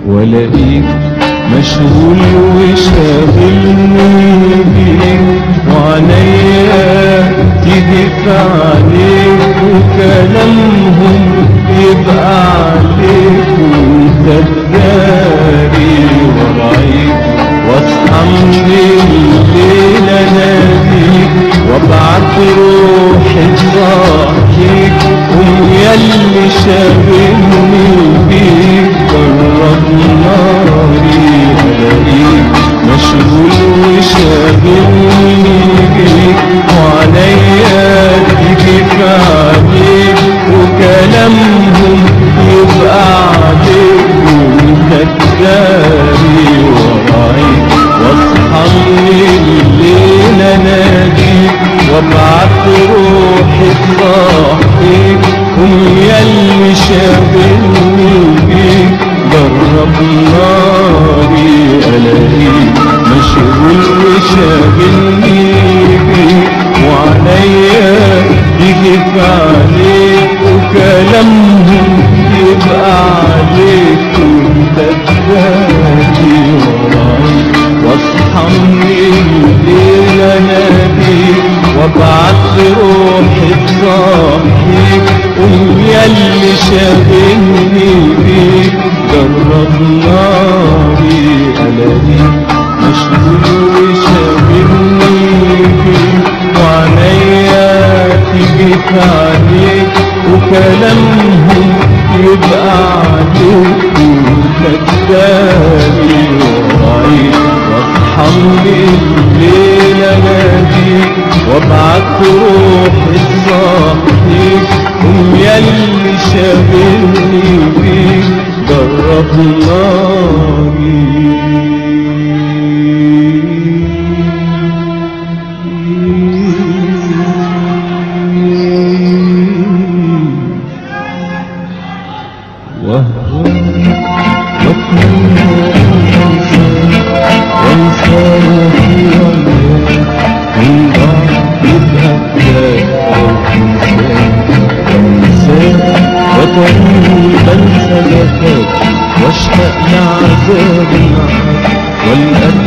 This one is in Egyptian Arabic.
والاقيك مشغول وشاغلني بيك وعينيا تيجي في عليك وكلامهم يبقى عليك وانت تداري ورايك واصحى من الليل اناديك وابعت روحي تصحيك قوم ياللي شاغلني بيك جرب ناري الاقيك مشغول وشاغلني بيك وعليا تيجي في عليك وكلامهم يبقى عليك وانت تداري ورايك واصحى من الليل اناديك وابعت روحي تصحيك قوم ياللي شاغلني بيك جرب ناري الاقيك مشغول وشاغلني بيك وعليا يجي في عليك وكلامهم يبقى عليك وانت تباتي ورايك واصحى من الليل اناديك وابعت روحي تصحيك قوم ياللي شاغلني بيك جرب ناري الاقيك مشغول وشاغلني بيك وعينيا تيجي في عليك وكلامهم يبقى عليك وانت تداري ورايك واصحى من الليل اناديك وابعت روحي تصحيك قوم ياللي شاغلني بيك جرب ناري وهو واتمنى انسى وانسى روحي وياك من ضاع يبقى فداك او تنساك وانساك وتريني بنسى جفاك واشتاق لعذاب معاك والقلب